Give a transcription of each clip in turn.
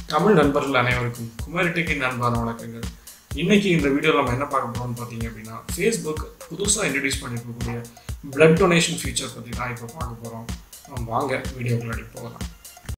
தமிழ் நண்பர்கள் அனைவருக்கும் குமாரிட்டேக்கின் அன்பான வணக்கங்கள் இன்னைக்கு இந்த வீடியோவில் நம்ம என்ன பார்க்க போறோம்னு பார்த்தீங்க அப்படின்னா ஃபேஸ்புக் புதுசாக இன்ட்ரடியூஸ் பண்ணியிருக்கக்கூடிய பிளட் டொனேஷன் ஃபீச்சர் பற்றி தான் இப்போ பார்க்க போகிறோம் நம்ம வாங்க வீடியோக்குள்ளாடி போகலாம்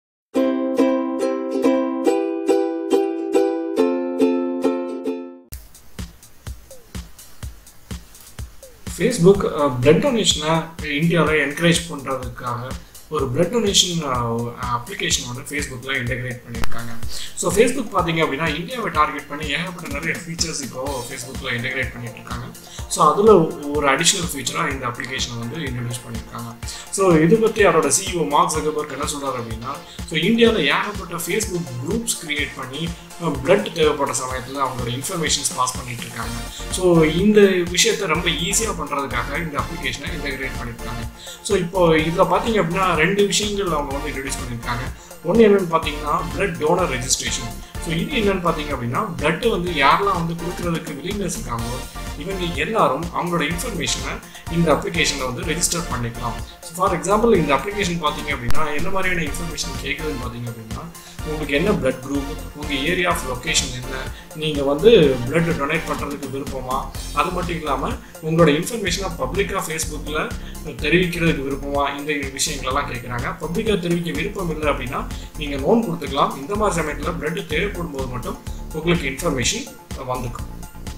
ஃபேஸ்புக் பிளட் டொனேஷனை இந்தியாவில் என்கரேஜ் பண்ணுறதுக்காக ஒரு பிளட் டொனேஷன் அப்ளிகேஷன் வந்து ஃபேஸ்புக்கில் இன்டெகிரேட் பண்ணியிருக்காங்க ஸோ ஃபேஸ்புக் பார்த்தீங்க அப்படின்னா இந்தியாவை டார்கெட் பண்ணி ஏகப்பட்ட நிறைய ஃபீச்சர்ஸ் இப்போ ஃபேஸ்புக்கில் இன்டெகிரேட் பண்ணிட்டு இருக்காங்க ஸோ அதில் ஒரு அடிஷ்னல் ஃபீச்சராக இந்த அப்ளிகேஷனை வந்து இன்ட்ரடியூஸ் பண்ணியிருக்காங்க ஸோ இது பற்றி அவரோட சிஇஓ மார்க் ஜகபர்க் என்ன சொல்கிறார் அப்படின்னா ஸோ இந்தியாவில் ஏகப்பட்ட ஃபேஸ்புக் குரூப்ஸ் கிரியேட் பண்ணி பிளட் தேவைப்பட்ட சமயத்தில் அவங்களோட இன்ஃபர்மேஷன்ஸ் பாஸ் பண்ணிட்டு இருக்காங்க ஸோ இந்த விஷயத்த ரொம்ப ஈஸியாக பண்ணுறதுக்காக இந்த அப்ளிகேஷனை இன்டெகிரேட் பண்ணியிருக்காங்க ஸோ இப்போ இதில் பார்த்தீங்க அப்படின்னா ரெண்டு விஷயங்கள் அவங்க வந்து இன்ட்ரடியூஸ் பண்ணியிருக்காங்க ஒன்று என்னென்னு பார்த்தீங்கன்னா பிளட் டோனர் ரெஜிஸ்ட்ரேஷன் ஸோ இது என்னென்னு பார்த்தீங்க அப்படின்னா பிளட் வந்து யாரெல்லாம் வந்து கொடுக்குறதுக்கு வில்லிங்னஸ் இருக்காங்களோ இவங்க எல்லாரும் அவங்களோட இன்ஃபர்மேஷனை இந்த அப்ளிகேஷனில் வந்து ரெஜிஸ்டர் பண்ணிக்கலாம் ஃபார் எக்ஸாம்பிள் இந்த அப்ளிகேஷன் பார்த்தீங்க அப்படின்னா என்ன மாதிரியான இன்ஃபர்மேஷன் கேட்குதுன்னு பார்த்தீங்க அப்படின்னா உங்களுக்கு என்ன பிளட் குரூப் உங்கள் ஏரியா ஆஃப் லொக்கேஷன் என்ன நீங்கள் வந்து பிளட் டொனேட் பண்ணுறதுக்கு விருப்பமா அது மட்டும் இல்லாமல் உங்களோட இன்ஃபர்மேஷனை பப்ளிக்காக ஃபேஸ்புக்கில் தெரிவிக்கிறதுக்கு விருப்பமா இந்த விஷயங்களெல்லாம் கேட்குறாங்க பப்ளிக்காக தெரிவிக்க விருப்பம் இல்லை அப்படின்னா நீங்கள் லோன் கொடுத்துக்கலாம் இந்த மாதிரி சமயத்தில் பிளட் தேவைப்படும் போது மட்டும் உங்களுக்கு இன்ஃபர்மேஷன் வந்துக்கும்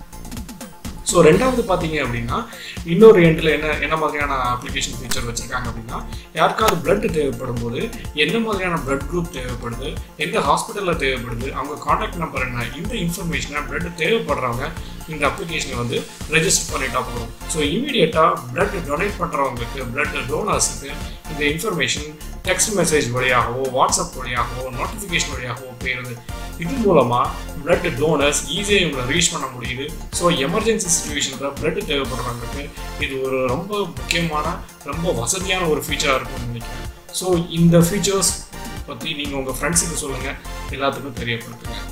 ஸோ ரெண்டாவது பார்த்தீங்க அப்படின்னா இன்னொரு எண்டில் என்ன என்ன மாதிரியான அப்ளிகேஷன் ஃபீச்சர் வச்சுருக்காங்க அப்படின்னா யாருக்காவது பிளட் தேவைப்படும் போது என்ன மாதிரியான பிளட் குரூப் தேவைப்படுது எந்த ஹாஸ்பிட்டலில் தேவைப்படுது அவங்க காண்டாக்ட் நம்பர் என்ன இந்த இன்ஃபர்மேஷனை பிளட் தேவைப்படுறவங்க இந்த அப்ளிகேஷனை வந்து ரெஜிஸ்டர் பண்ணிட்டா போதும் ஸோ இமீடியட்டாக பிளட் டொனேட் பண்ணுறவங்களுக்கு பிளட் டோனர்ஸுக்கு இந்த இன்ஃபர்மேஷன் டெக்ஸ்ட் மெசேஜ் வழியாகவோ வாட்ஸ்அப் வழியாகவோ நோட்டிஃபிகேஷன் வழியாகவோ போயிருது இது மூலமாக பிளட் டோனர்ஸ் ஈஸியாக இவங்களை ரீச் பண்ண முடியுது ஸோ எமர்ஜென்சி சுச்சுவேஷனில் பிளட் தேவைப்படுறவங்களுக்கு இது ஒரு ரொம்ப முக்கியமான ரொம்ப வசதியான ஒரு ஃபீச்சராக இருக்கும்னு நினைக்கிறேன் ஸோ இந்த ஃபீச்சர்ஸ் பற்றி நீங்கள் உங்கள் ஃப்ரெண்ட்ஸுக்கு சொல்லுங்கள் எல்லாத்துக்கும் தெரியப்படுத்துங்க